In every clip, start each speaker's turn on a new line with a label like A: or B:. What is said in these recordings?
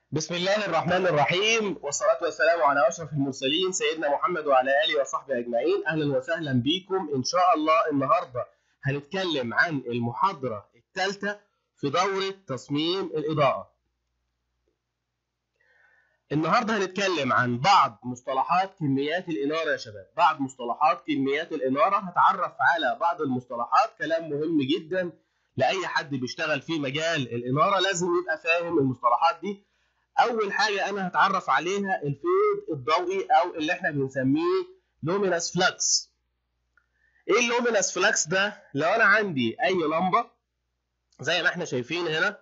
A: بسم الله الرحمن الرحيم والصلاة والسلام على أشرف المرسلين سيدنا محمد وعلى آله وصحبه أجمعين أهلا وسهلا بكم إن شاء الله النهاردة هنتكلم عن المحاضرة الثالثة في دورة تصميم الإضاءة النهاردة هنتكلم عن بعض مصطلحات كميات الإنارة يا شباب بعض مصطلحات كميات الإنارة هتعرف على بعض المصطلحات كلام مهم جدا لأي حد بيشتغل في مجال الإنارة لازم يبقى فاهم المصطلحات دي اول حاجه انا هتعرف عليها الفيض الضوئي او اللي احنا بنسميه لومينس فلكس ايه اللومينس فلكس ده لو انا عندي اي لمبه زي ما احنا شايفين هنا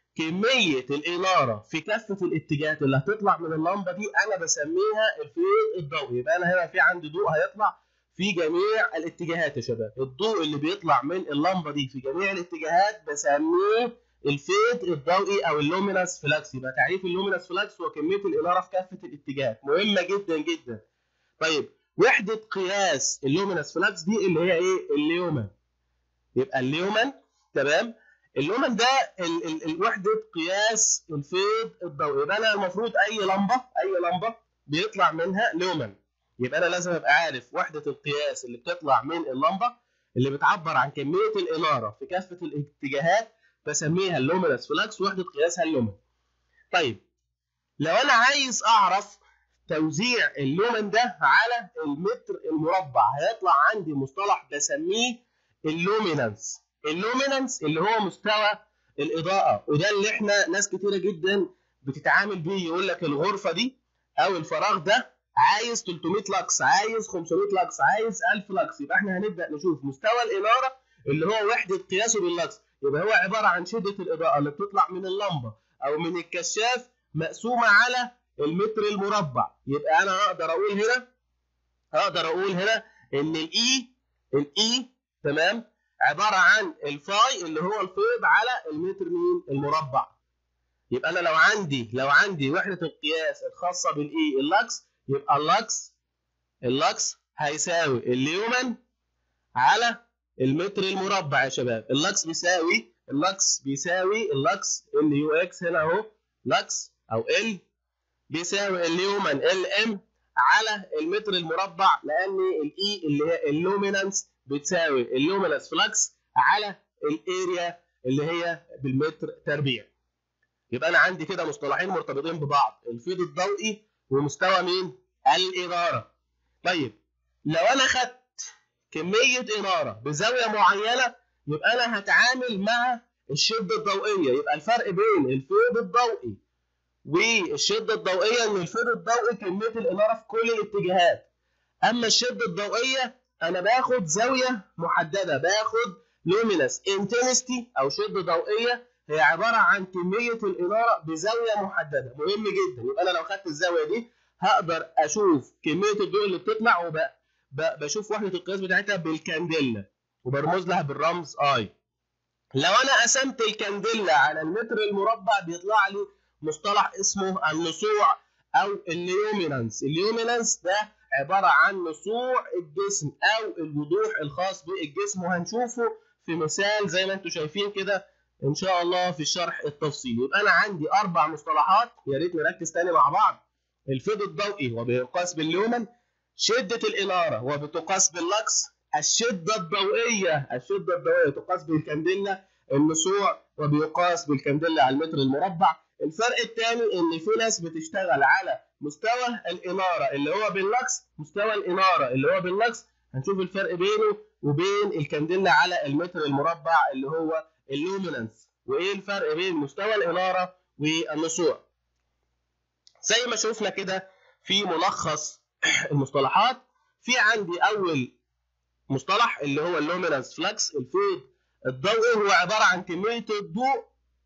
A: كميه الاناره في كافه الاتجاهات اللي هتطلع من اللمبه دي انا بسميها الفيض الضوئي يبقى انا هنا في عندي ضوء هيطلع في جميع الاتجاهات يا شباب الضوء اللي بيطلع من اللمبه دي في جميع الاتجاهات بسميه الفيض الضوئي او اللومينس فلاكس يبقى تعريف اللومينس فلاكس هو كميه الاناره في كافه الاتجاهات مهمه جدا جدا طيب وحده قياس اللومينس فلاكس دي اللي هي ايه الليومن يبقى الليومن تمام اللومن ده ال ال الوحده قياس الفيض الضوئي يبقى انا المفروض اي لمبه اي لمبه بيطلع منها لومن يبقى انا لازم ابقى عارف وحده القياس اللي بتطلع من اللمبه اللي بتعبر عن كميه الاناره في كافه الاتجاهات بسميها اللومينس فلاكس وحده قياسها اللومن. طيب لو انا عايز اعرف توزيع اللومن ده على المتر المربع هيطلع عندي مصطلح بسميه اللومينانس. اللومينانس اللي هو مستوى الاضاءه وده اللي احنا ناس كتيره جدا بتتعامل بيه يقول لك الغرفه دي او الفراغ ده عايز 300 لكس عايز 500 لكس عايز 1000 لكس يبقى احنا هنبدا نشوف مستوى الاناره اللي هو وحده قياسه باللكس يبقى هو عباره عن شده الاضاءه اللي بتطلع من اللمبه او من الكشاف مقسومه على المتر المربع يبقى انا اقدر اقول هنا اقدر اقول هنا ان الاي الاي تمام عباره عن الفاي اللي هو الفيض على المتر مين المربع يبقى انا لو عندي لو عندي وحده القياس الخاصه بالاي اللكس يبقى اللكس اللكس هيساوي اليومن على المتر المربع يا شباب اللكس بيساوي اللكس بيساوي اللكس ال يو اكس هنا اهو لكس او ال بيساوي اليومن ال ام على المتر المربع لان الاي اللي هي اللومينانس بتساوي اللومينانس فلكس على الاريا اللي هي بالمتر تربيع يبقى انا عندي كده مصطلحين مرتبطين ببعض الفيض الضوئي ومستوى مين الاناره طيب لو انا خدت كمية إنارة بزاوية معينة يبقى أنا هتعامل مع الشدة الضوئية يبقى الفرق بين الفيض الضوئي والشدة الضوئية إن الفيض الضوئي كمية الإنارة في كل الاتجاهات أما الشدة الضوئية أنا باخد زاوية محددة باخد لومينس انتنستي أو شدة ضوئية هي عبارة عن كمية الإنارة بزاوية محددة مهم جدا يبقى أنا لو خدت الزاوية دي هقدر أشوف كمية الضوء اللي بتطلع وبقى بشوف وحده القياس بتاعتها بالكانديلا وبرمز لها بالرمز اي لو انا قسمت الكانديلا على المتر المربع بيطلع لي مصطلح اسمه النسوع او الليومينانس الليومينانس ده عباره عن نسوع الجسم او الوضوح الخاص بالجسم وهنشوفه في مثال زي ما انتم شايفين كده ان شاء الله في الشرح التفصيلي يبقى انا عندي اربع مصطلحات يا ريت نركز تاني مع بعض الفيض الضوئي وبيقاس بالليومن شدة الإنارة وبتقاس باللكس الشدة الضوئية الشدة الضوئية تقاس بالكانديلا النسوع وبيقاس بالكانديلا على المتر المربع الفرق الثاني ان في ناس بتشتغل على مستوى الإنارة اللي هو باللكس مستوى الإنارة اللي هو باللكس هنشوف الفرق بينه وبين الكانديلا على المتر المربع اللي هو اللومينانس وايه الفرق بين مستوى الإنارة والنسوع زي ما شفنا كده في ملخص المصطلحات في عندي اول مصطلح اللي هو اللومينانس فلكس الفيض الضوئي هو عباره عن كميه الضوء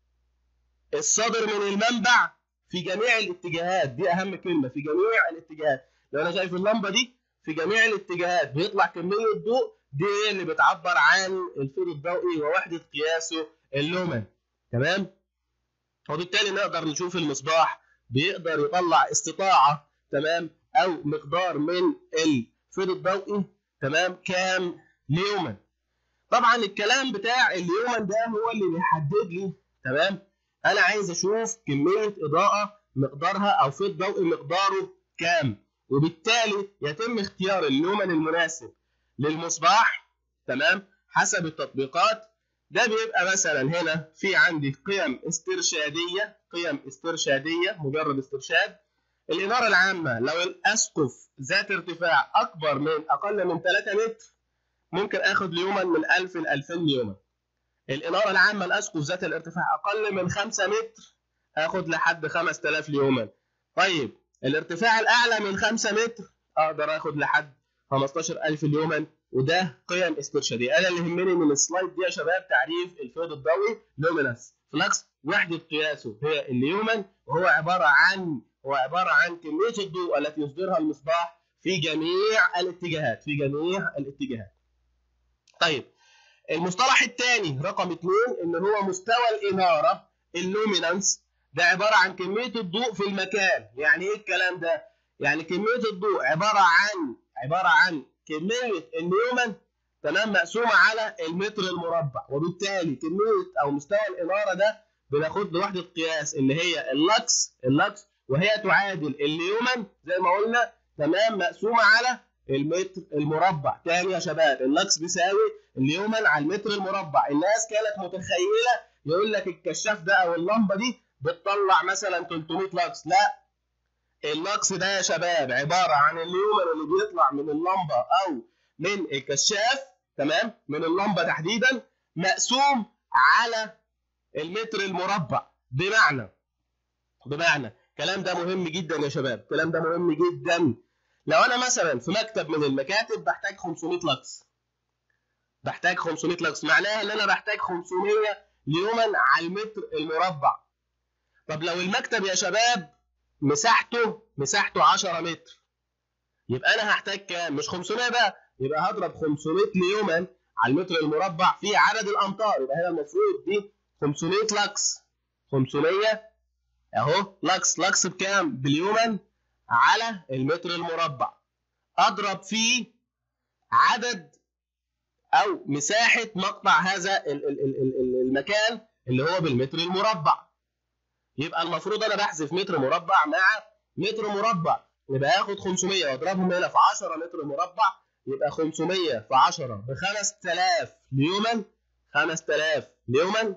A: الصادر من المنبع في جميع الاتجاهات دي اهم كلمه في جميع الاتجاهات لو انا شايف اللمبه دي في جميع الاتجاهات بيطلع كميه ضوء دي اللي بتعبر عن الفيض الضوئي ووحده قياسه اللومن تمام وبالتالي نقدر نشوف المصباح بيقدر يطلع استطاعه تمام او مقدار من الفيض الضوئي تمام كام ليوما طبعا الكلام بتاع اليومن ده هو اللي بيحدد لي تمام انا عايز اشوف كميه اضاءه مقدارها او في الضوء مقداره كام وبالتالي يتم اختيار اللومن المناسب للمصباح تمام حسب التطبيقات ده بيبقى مثلا هنا في عندي قيم استرشاديه قيم استرشاديه مجرد استرشاد الاناره العامه لو الاسقف ذات ارتفاع اكبر من اقل من 3 متر ممكن اخد ليومن من 1000 ل 2000 ليومن الاناره العامه الاسقف ذات الارتفاع اقل من 5 متر اخد لحد 5000 ليومن طيب الارتفاع الاعلى من 5 متر اقدر اخد لحد 15000 ليومن وده قيم استرشاديه انا اللي يهمني من السلايد دي يا شباب تعريف الفيض الضوئي لومينس فلكس وحده قياسه هي اليومن وهو عباره عن هو عباره عن كميه الضوء التي يصدرها المصباح في جميع الاتجاهات في جميع الاتجاهات طيب المصطلح الثاني رقم اثنين ان هو مستوى الاناره اللومينانس ده عباره عن كميه الضوء في المكان يعني ايه الكلام ده يعني كميه الضوء عباره عن عباره عن كميه النيومن تمام مقسومه على المتر المربع وبالتالي كميه او مستوى الاناره ده بناخد له وحده قياس اللي هي اللكس اللكس وهي تعادل النيومن زي ما قلنا تمام مقسومه على المتر المربع تاني يا شباب اللكس بيساوي النيومن على المتر المربع الناس كانت متخيله يقول لك الكشاف ده او اللمبه دي بتطلع مثلا 300 لكس لا اللكس ده يا شباب عباره عن النيومن اللي بيطلع من اللمبه او من الكشاف تمام من اللمبه تحديدا مقسوم على المتر المربع بمعنى بمعنى الكلام ده مهم جدا يا شباب الكلام ده مهم جدا لو انا مثلا في مكتب من المكاتب بحتاج 500 لكس بحتاج 500 لكس معناها ان انا بحتاج 500 ليومن على المتر المربع طب لو المكتب يا شباب مساحته مساحته 10 متر يبقى انا هحتاج كام مش 500 بقى يبقى هضرب 500 ليومن على المتر المربع في عدد الامتار يبقى هنا المفروض دي 500 لكس 500 اهو لكس لكس بكام باليومن على المتر المربع اضرب فيه عدد او مساحه مقطع هذا المكان اللي هو بالمتر المربع يبقى المفروض انا بحذف متر مربع مع متر مربع يبقى هاخد 500 واضربهم هنا في 10 متر مربع يبقى 500 في 10 ب 5000 ليومن 5000 ليومن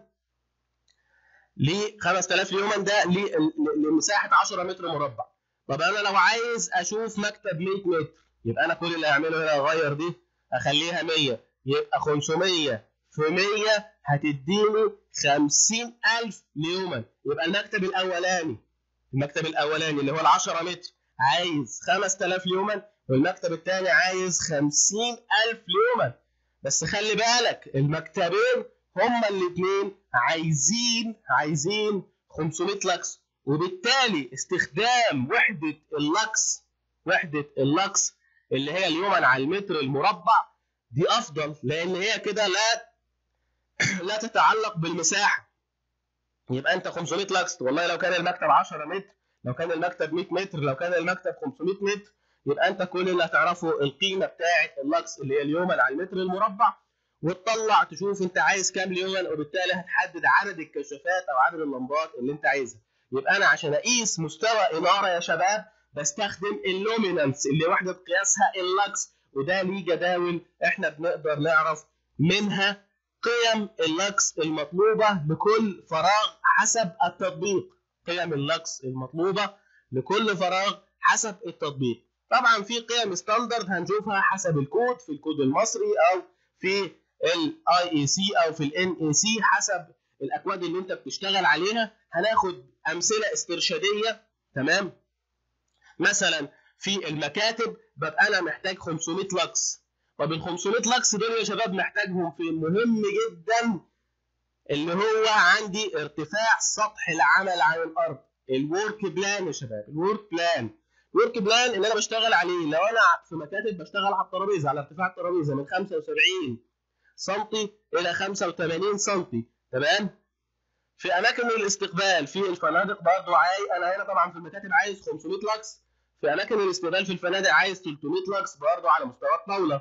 A: ل 5000 ليومن ده لمساحه 10 متر مربع طب انا لو عايز اشوف مكتب 100 متر يبقى انا كل اللي هعمله هنا اغير دي اخليها 100 يبقى 500 في 100 هتديني 50000 ليومن يبقى المكتب الاولاني المكتب الاولاني اللي هو ال 10 متر عايز 5000 ليومن والمكتب الثاني عايز 50000 ليومن بس خلي بالك المكتبين هما الاثنين عايزين عايزين 500 لكس وبالتالي استخدام وحدة اللكس وحدة اللكس اللي هي اليومن على المتر المربع دي افضل لان هي كده لا لا تتعلق بالمساحه يبقى انت 500 لكس والله لو كان المكتب 10 متر لو كان المكتب 100 متر لو كان المكتب 500 متر يبقى انت كل اللي هتعرفه القيمه بتاعه اللكس اللي هي اليومن على المتر المربع وتطلع تشوف انت عايز كام ليومن وبالتالي هتحدد عدد الكشافات او عدد اللمبات اللي انت عايزها يبقى انا عشان اقيس مستوى اناره يا شباب بستخدم اللومينانس اللي وحده قياسها اللكس وده ليه جداول احنا بنقدر نعرف منها قيم اللكس المطلوبه لكل فراغ حسب التطبيق قيم اللكس المطلوبه لكل فراغ حسب التطبيق طبعا في قيم ستاندرد هنشوفها حسب الكود في الكود المصري او في الاي اي سي او في الان اي سي حسب الاكواد اللي انت بتشتغل عليها هناخد امثله استرشاديه تمام مثلا في المكاتب ببقى انا محتاج 500 لكس طب ال 500 لكس دول يا شباب محتاجهم في مهم جدا اللي هو عندي ارتفاع سطح العمل عن الارض الورك بلان يا شباب الورك بلان الورك بلان اللي انا بشتغل عليه لو انا في مكاتب بشتغل على الترابيزه على ارتفاع الترابيزه من 75 سم الى 85 سم تمام في اماكن الاستقبال في الفنادق برضه عايز انا هنا طبعا في المكاتب عايز 500 لكس في اماكن الاستقبال في الفنادق عايز 300 لكس برضه على مستوى الطاوله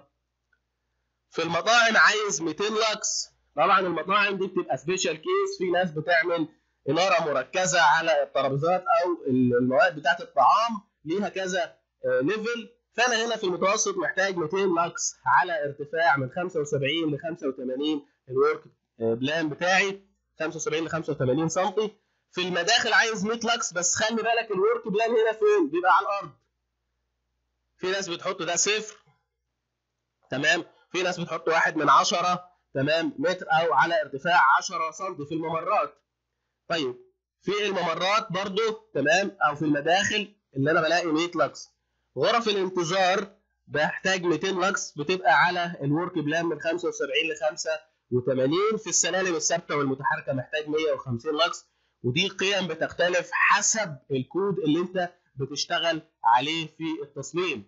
A: في المطاعم عايز 200 لكس طبعا المطاعم دي بتبقى سبيشال كيس في ناس بتعمل اناره مركزه على الترابيزات او المواد بتاعه الطعام ليها كذا ليفل فانا هنا في المتوسط محتاج 200 لكس على ارتفاع من 75 ل 85 الورك بلان بتاعي 75 ل 85 سم في المداخل عايز 100 لكس بس خلي بالك الورك بلان هنا فين؟ بيبقى على الارض. في ناس بتحط ده صفر تمام؟ في ناس بتحط واحد من 10 تمام متر او على ارتفاع 10 سم في الممرات. طيب في الممرات برضو تمام او في المداخل اللي انا بلاقي 100 لكس. غرف الانتظار بحتاج 200 لكس بتبقى على الورك بلان من 75 ل 85 في السلالم الثابته والمتحركه محتاج 150 لكس ودي قيم بتختلف حسب الكود اللي انت بتشتغل عليه في التصميم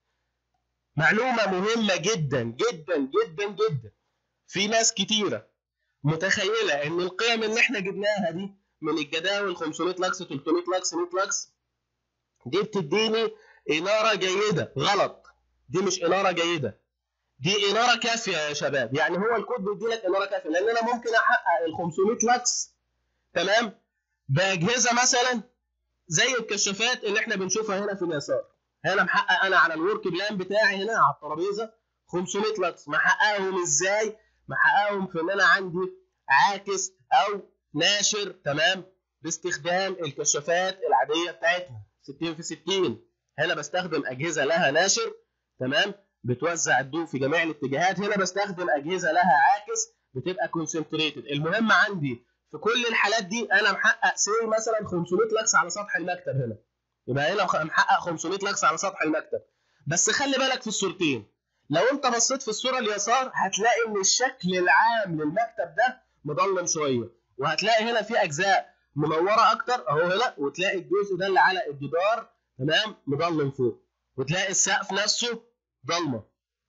A: معلومه مهمه جدا جدا جدا جدا في ناس كتيره متخيله ان القيم اللي احنا جبناها دي من الجداول 500 لكس 300 لكس 100 لكس دي بتديني اناره جيده غلط دي مش اناره جيده دي اناره كافيه يا شباب يعني هو الكود بيدي لك اناره كافيه لان انا ممكن احقق ال 500 لكس تمام باجهزه مثلا زي الكشافات اللي احنا بنشوفها هنا في اليسار هنا محقق انا على الورك بلان بتاعي هنا على الترابيزه 500 لكس محققهم ازاي محققهم في ان انا عندي عاكس او ناشر تمام باستخدام الكشافات العاديه بتاعتنا 60 في 60 هنا بستخدم اجهزه لها ناشر تمام بتوزع الضوء في جميع الاتجاهات هنا بستخدم اجهزه لها عاكس بتبقى كونسنتريتد المهم عندي في كل الحالات دي انا محقق سي مثلا 500 لكس على سطح المكتب هنا يبقى هنا محقق 500 لكس على سطح المكتب بس خلي بالك في الصورتين لو انت بصيت في الصوره اليسار هتلاقي ان الشكل العام للمكتب ده مظلم شويه وهتلاقي هنا في اجزاء منوره اكتر اهو هنا وتلاقي الجزء ده اللي على الجدار تمام مظلم فوق وتلاقي السقف نفسه ضلمه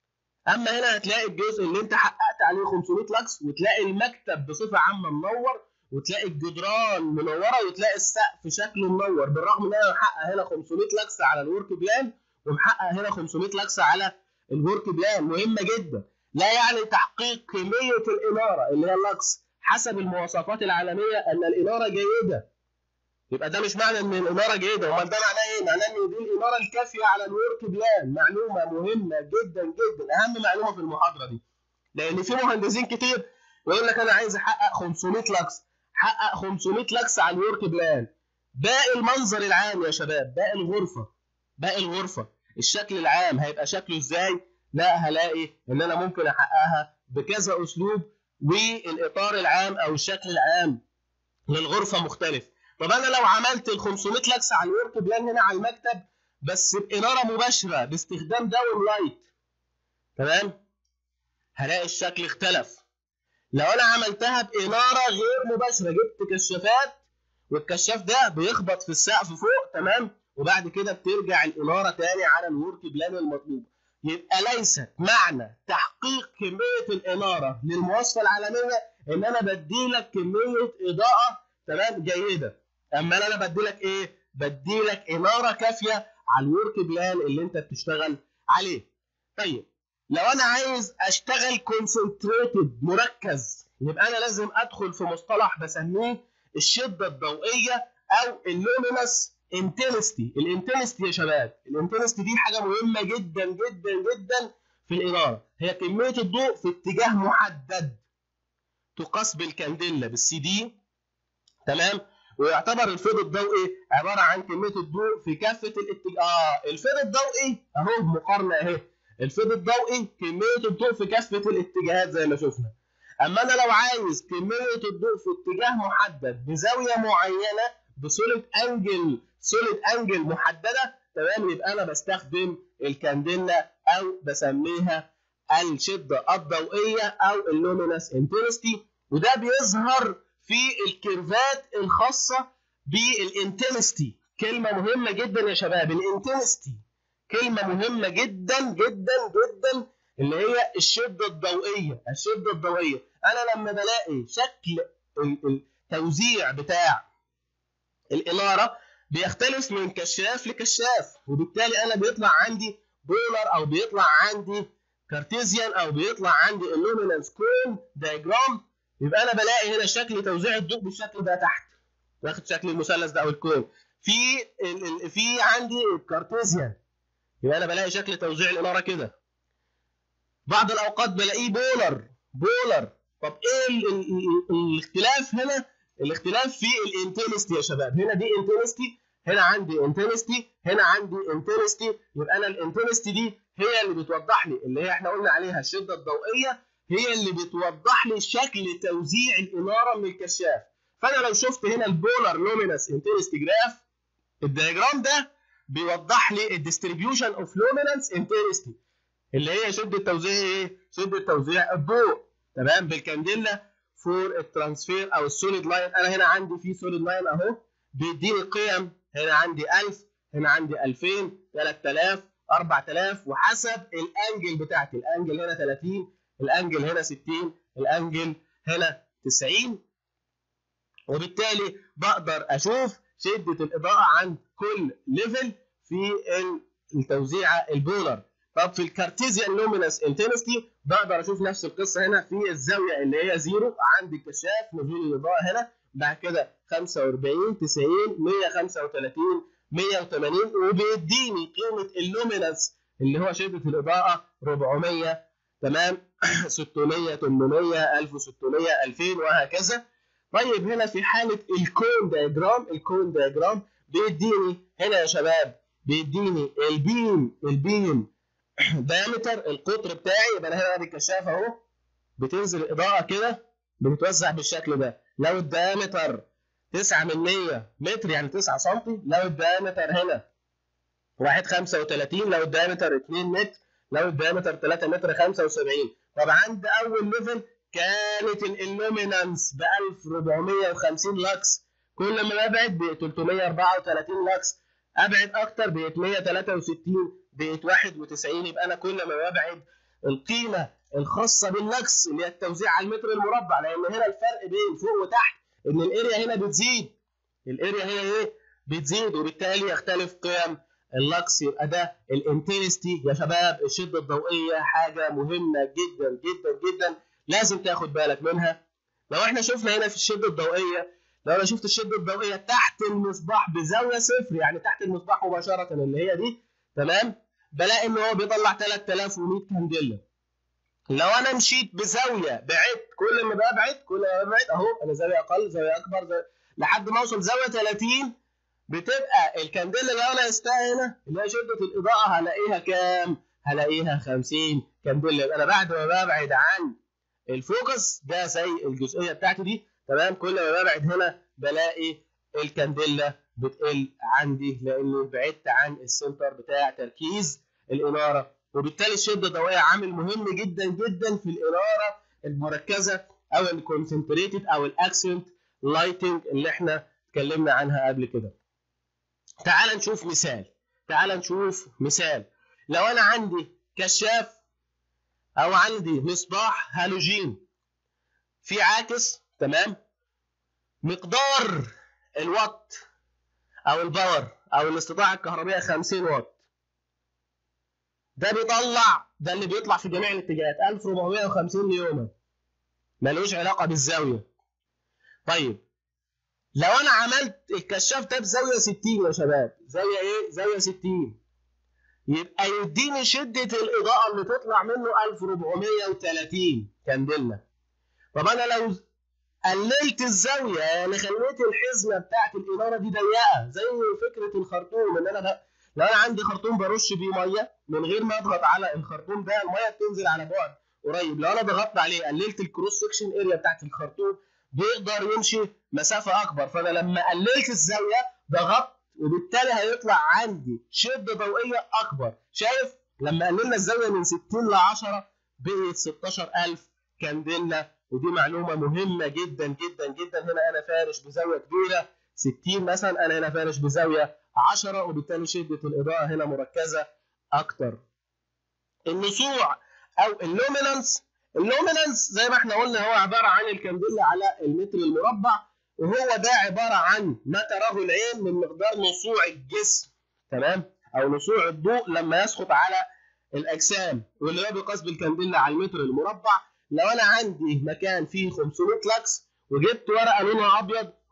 A: اما هنا هتلاقي الجزء اللي انت حققت عليه 500 لكس وتلاقي المكتب بصفه عامه منور وتلاقي الجدران منوره وتلاقي السقف شكله منور بالرغم ان انا محقق هنا 500 لكس على الورك بلان ومحقق هنا 500 لكس على الورك بلان مهمه جدا لا يعني تحقيق كميه الاناره اللي هي اللكس حسب المواصفات العالميه ان الاناره جيده يبقى ده مش معنى ان الاناره جيده امال ده معناه ايه؟ معناه ان دي الاناره الكافيه على الورك بلان معلومه مهمه جدا جدا اهم معلومه في المحاضره دي لان في مهندسين كتير يقول لك انا عايز احقق 500 لكس حقق 500 لكس على الورك بلان باقي المنظر العام يا شباب باقي الغرفه باقي الغرفه الشكل العام هيبقى شكله ازاي؟ لا هلاقي ان انا ممكن احققها بكذا اسلوب والاطار العام او الشكل العام للغرفه مختلف طب انا لو عملت ال 500 لكس على الورك بلان هنا على المكتب بس باناره مباشره باستخدام داون لايت تمام هلاقي الشكل اختلف لو انا عملتها باناره غير مباشره جبت كشافات والكشاف ده بيخبط في السقف فوق تمام وبعد كده بترجع الاناره تاني على الورك بلان المطلوب يبقى ليست معنى تحقيق كميه الاناره للمواصفه العالميه ان انا بدي لك كميه اضاءه تمام جيده اما انا بدي لك ايه بدي لك اناره كافيه على الورك بلان اللي انت بتشتغل عليه طيب لو انا عايز اشتغل كونسنتريتد مركز يبقى انا لازم ادخل في مصطلح بسميه الشده الضوئيه او اللومينس انتنستي الانتنستي يا شباب الانتنستي دي حاجه مهمه جدا جدا جدا في الاناره هي كميه الضوء في اتجاه محدد تقاس بالكانديلا بالسي دي تمام ويعتبر الفيض الضوئي عباره عن كميه الضوء في كافه الاتجاه اه الفيض الضوئي اهو مقارنه اهي الفيض الضوئي كميه الضوء في كافه الاتجاهات زي ما شفنا اما انا لو عايز كميه الضوء في اتجاه محدد بزاويه معينه بسوليد انجل سوليد انجل محدده تمام يبقى انا بستخدم الكانديلا او بسميها الشده الضوئيه او اللومينس انتنستي وده بيظهر في الكيرفات الخاصه بالانتنستي كلمه مهمه جدا يا شباب الانتنستي كلمه مهمه جدا جدا جدا اللي هي الشده الضوئيه الشده الضوئيه انا لما بلاقي شكل التوزيع بتاع الاناره بيختلف من كشاف لكشاف وبالتالي انا بيطلع عندي بولر او بيطلع عندي كارتيزيان او بيطلع عندي اللومينانس كون دايجرام يبقى انا بلاقي هنا شكل توزيع الضوء بالشكل ده تحت واخد شكل المثلث ده او الكون في في عندي الكارتيزيان يبقى انا بلاقي شكل توزيع الاناره كده بعض الاوقات بلاقيه بولر بولر طب ايه ال ال ال الاختلاف هنا الاختلاف في الانتنستي يا شباب هنا دي انتنستي هنا عندي انتنستي هنا عندي انتنستي يبقى انا الانتنستي دي هي اللي بتوضح لي اللي هي احنا قلنا عليها الشده الضوئيه هي اللي بتوضح لي شكل توزيع الاناره من الكشاف فانا لو شفت هنا البولار لومينس انتنستي جراف الدياجرام ده بيوضح لي الديستريبيوشن اوف لومينس انتنستي اللي هي شده توزيع ايه؟ شده توزيع الضوء تمام بالكانديلا فور الترانسفير او السوليد لاين انا هنا عندي في سوليد لاين اهو بيديني قيم هنا عندي 1000 هنا عندي 2000 3000 4000 وحسب الانجل بتاعتي الانجل هنا 30 الانجل هنا 60 الانجل هنا 90 وبالتالي بقدر اشوف شده الاضاءه عند كل ليفل في التوزيعه البولر طب في الكارتيزيان لومينس انتنستي بقدر اشوف نفس القصه هنا في الزاويه اللي هي زيرو عند الكشاف نزول الاضاءه هنا بعد كده 45 90 135 180 وبيديني قيمه اللومينس اللي هو شده الاضاءه 400 تمام 600 800 1600 2000 وهكذا طيب هنا في حاله الكون دايجرام الكون دايجرام بيديني هنا يا شباب بيديني البيم البيم دايمتر القطر بتاعي يبقى انا هنا ادي الكشاف اهو بتنزل الاضاءه كده بتتوزع بالشكل ده لو الدايمتر 9 من 100 متر يعني 9 سم لو الدايمتر هنا 1.35 لو الدايمتر 2 متر لو الدايمتر 3 متر 75 طب عند اول ليفل كانت الالومينانس ب 1450 لكس كل ما ببعد ب 334 لكس ابعد اكتر بقت 163 بقت 91 يبقى انا كل ما ببعد القيمه الخاصه باللكس اللي هي التوزيع على المتر المربع لان هنا الفرق بين فوق وتحت ان الاريا هنا بتزيد الاريا هنا ايه بتزيد وبالتالي يختلف قيم اللكس يبقى ده الانتنستي يا شباب الشده الضوئيه حاجه مهمه جدا جدا جدا لازم تاخد بالك منها لو احنا شفنا هنا في الشده الضوئيه لو انا شفت الشده الضوئيه تحت المصباح بزاويه صفر يعني تحت المصباح مباشره اللي هي دي تمام بلاقي ان هو بيطلع 3100 كانديلا لو انا مشيت بزاويه بعدت كل ما ببعد كل ما ببعد اهو انا زاويه اقل زاويه اكبر زاوية لحد ما اوصل زاويه 30 بتبقى الكانديلا اللي انا قستها هنا اللي هي شده الاضاءه هلاقيها كام؟ هلاقيها 50 كانديلا يبقى انا بعد ما ببعد عن الفوكس ده زي الجزئيه بتاعتي دي تمام كل ما ببعد هنا بلاقي الكانديلا بتقل عندي لاني بعدت عن السنتر بتاع تركيز الاناره وبالتالي الشده الضوئيه عامل مهم جدا جدا في الاناره المركزه او الكونسنتريتد او الاكسنت لايتنج اللي احنا اتكلمنا عنها قبل كده. تعال نشوف مثال تعال نشوف مثال لو انا عندي كشاف او عندي مصباح هالوجين في عاكس تمام مقدار الوات او الباور او الاستطاعه الكهربائيه 50 واط ده بيطلع ده اللي بيطلع في جميع الاتجاهات 1450 نيومن ملوش علاقه بالزاويه طيب لو انا عملت الكشاف ده بزاويه 60 يا شباب زاويه ايه زاويه 60 يبقى يديني شده الاضاءه اللي تطلع منه 1430 كانديلا طب انا لو قللت الزاويه يعني خليت الحزمه بتاعت الاناره دي ضيقه زي فكره الخرطوم ان انا لو انا عندي خرطوم برش بيه ميه من غير ما اضغط على الخرطوم ده الميه بتنزل على بعد قريب لو انا ضغطت عليه قللت الكروس سكشن اريا بتاعت الخرطوم بيقدر يمشي مسافه اكبر فانا لما قللت الزاويه ضغطت وبالتالي هيطلع عندي شده ضوئيه اكبر شايف لما قللنا الزاويه من 60 ل 10 بقت 16000 كانديلا ودي معلومه مهمه جدا جدا جدا هنا انا فارش بزاويه كبيره 60 مثلا انا هنا فارش بزاويه 10 وبالتالي شده الاضاءه هنا مركزه اكتر النسوع او اللومينانس اللومينانس زي ما احنا قلنا هو عباره عن الكانديلا على المتر المربع وهو ده عباره عن ما تراه العين من مقدار نسوع الجسم تمام او نسوع الضوء لما يسقط على الاجسام واللي هو بيقاس بالكانديلا على المتر المربع لو انا عندي مكان فيه 500 لكس وجبت ورقه لونها ابيض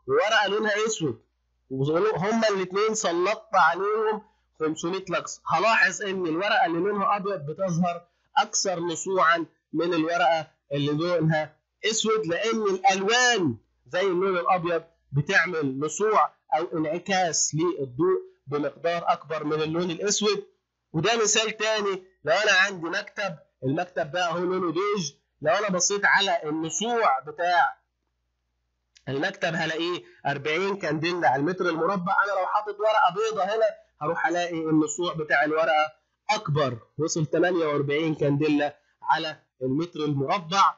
A: وورقه لونها اسود هما الاثنين سلطت عليهم 500 لكس هلاحظ ان الورقه اللي لونها ابيض بتظهر اكثر نصوعا من الورقه اللي لونها اسود لان الالوان زي اللون الابيض بتعمل نصوع او انعكاس للضوء بمقدار اكبر من اللون الاسود وده مثال تاني لو انا عندي مكتب المكتب ده اهو لونه بيج لو انا بصيت على النصوع بتاع المكتب هلاقيه 40 كانديلا على المتر المربع انا لو حاطط ورقه بيضه هنا هروح الاقي النصوع بتاع الورقه اكبر وصل 48 كانديلا على المتر المربع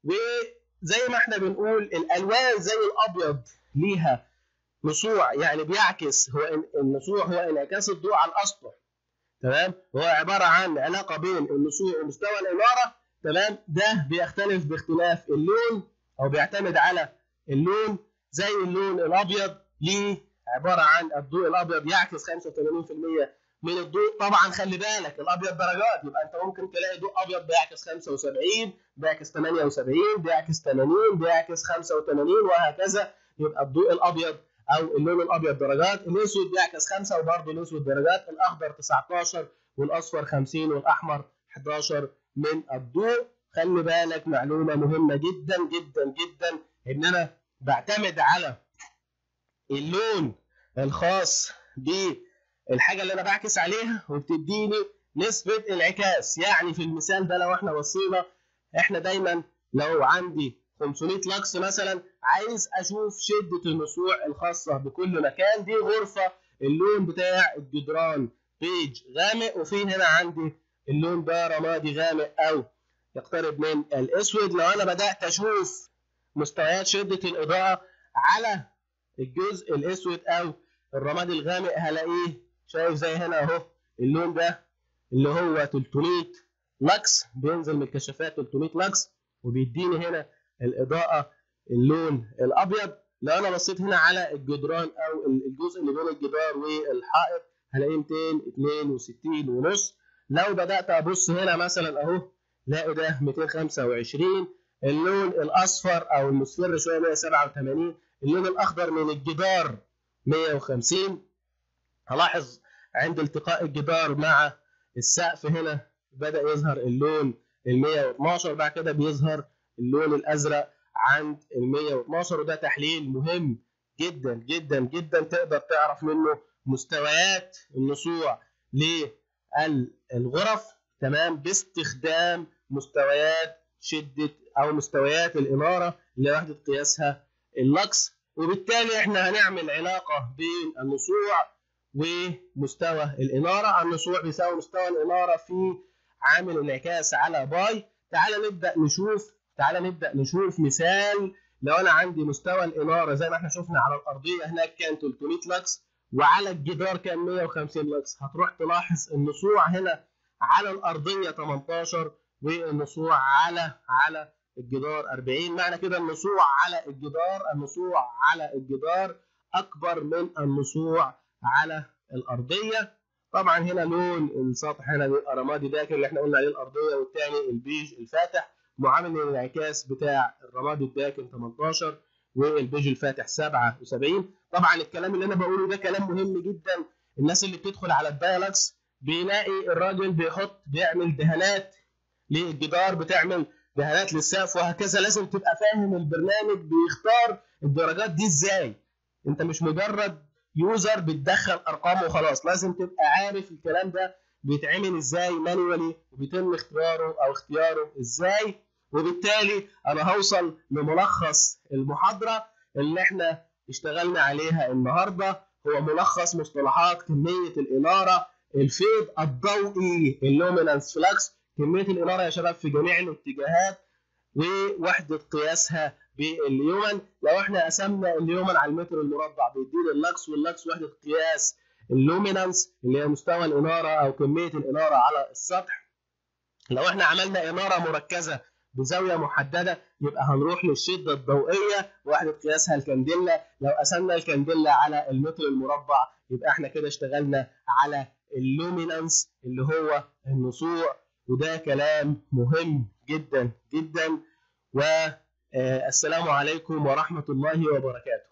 A: وزي ما احنا بنقول الالوان زي الابيض ليها نصوع يعني بيعكس هو النصوع هو انعكاس الضوء على الاسطح تمام هو عباره عن علاقه بين النصوع ومستوى الاناره تمام ده بيختلف باختلاف اللون او بيعتمد على اللون زي اللون الابيض ليه عباره عن الضوء الابيض يعكس 85% من الضوء طبعا خلي بالك الابيض درجات يبقى انت ممكن تلاقي ضوء ابيض بيعكس 75 بيعكس 78 بيعكس 80 بيعكس 85 وهكذا يبقى الضوء الابيض او اللون الابيض درجات الاسود بيعكس 5 وبرضه الاسود درجات الاخضر 19 والاصفر 50 والاحمر 11 من الضوء خلي بالك معلومه مهمه جدا جدا جدا ان انا بعتمد على اللون الخاص بالحاجه اللي انا بعكس عليها وبتديني نسبه انعكاس يعني في المثال ده لو احنا بصينا احنا دايما لو عندي 500 لكس مثلا عايز اشوف شده النصوع الخاصه بكل مكان دي غرفه اللون بتاع الجدران بيج غامق وفي هنا عندي اللون ده رمادي غامق او يقترب من الاسود لو انا بدات اشوف مستويات شده الاضاءه على الجزء الاسود او الرمادي الغامق هلاقيه شايف زي هنا اهو اللون ده اللي هو 300 لكس بينزل من الكشافات 300 لكس وبيديني هنا الاضاءه اللون الابيض لو انا بصيت هنا على الجدران او الجزء اللي بين الجدار والحائط هلاقيه 262 ونص لو بدات ابص هنا مثلا اهو لاقي ده 225 اللون الاصفر او المصفر شويه 187 اللون الاخضر من الجدار 150 هلاحظ عند التقاء الجدار مع السقف هنا بدا يظهر اللون ال 112 بعد كده بيظهر اللون الازرق عند ال 112 وده تحليل مهم جدا جدا جدا تقدر تعرف منه مستويات النصوع للغرف تمام باستخدام مستويات شده او مستويات الاناره اللي وحده قياسها اللكس وبالتالي احنا هنعمل علاقه بين النصوع ومستوى الاناره النصوع بيساوي مستوى الاناره في عامل انعكاس على باي تعال نبدا نشوف تعال نبدا نشوف مثال لو انا عندي مستوى الاناره زي ما احنا شفنا على الارضيه هناك كان 300 لكس وعلى الجدار كان 150 لكس هتروح تلاحظ النصوع هنا على الارضيه 18 والنصوع على على الجدار 40 معنى كده النصوع على الجدار النصوع على الجدار اكبر من النصوع على الارضيه طبعا هنا لون السطح هنا بيبقى رمادي داكن اللي احنا قلنا عليه الارضيه والثاني البيج الفاتح معامل الانعكاس بتاع الرمادي الداكن 18 والبيج الفاتح 77 طبعا الكلام اللي انا بقوله ده كلام مهم جدا الناس اللي بتدخل على الدايلكس بيلاقي الراجل بيحط بيعمل دهانات للجدار بتعمل دهانات للسقف وهكذا لازم تبقى فاهم البرنامج بيختار الدرجات دي ازاي انت مش مجرد يوزر بتدخل ارقام وخلاص لازم تبقى عارف الكلام ده بيتعمل ازاي مانوالي وبيتم اختياره او اختياره ازاي وبالتالي انا هوصل لملخص المحاضره اللي احنا اشتغلنا عليها النهارده هو ملخص مصطلحات كميه الاناره الفيض الضوئي اللومينانس فلكس كميه الاناره يا شباب في جميع الاتجاهات ووحده قياسها باليومن لو احنا قسمنا اليومن على المتر المربع بيدينا اللكس واللكس وحده قياس اللومينانس اللي هي مستوى الاناره او كميه الاناره على السطح لو احنا عملنا اناره مركزه بزاويه محدده يبقى هنروح للشده الضوئيه وحده قياسها الكانديلا لو قسمنا الكانديلا على المتر المربع يبقى احنا كده اشتغلنا على اللومينانس اللي هو النصوع وده كلام مهم جدا جدا والسلام عليكم ورحمه الله وبركاته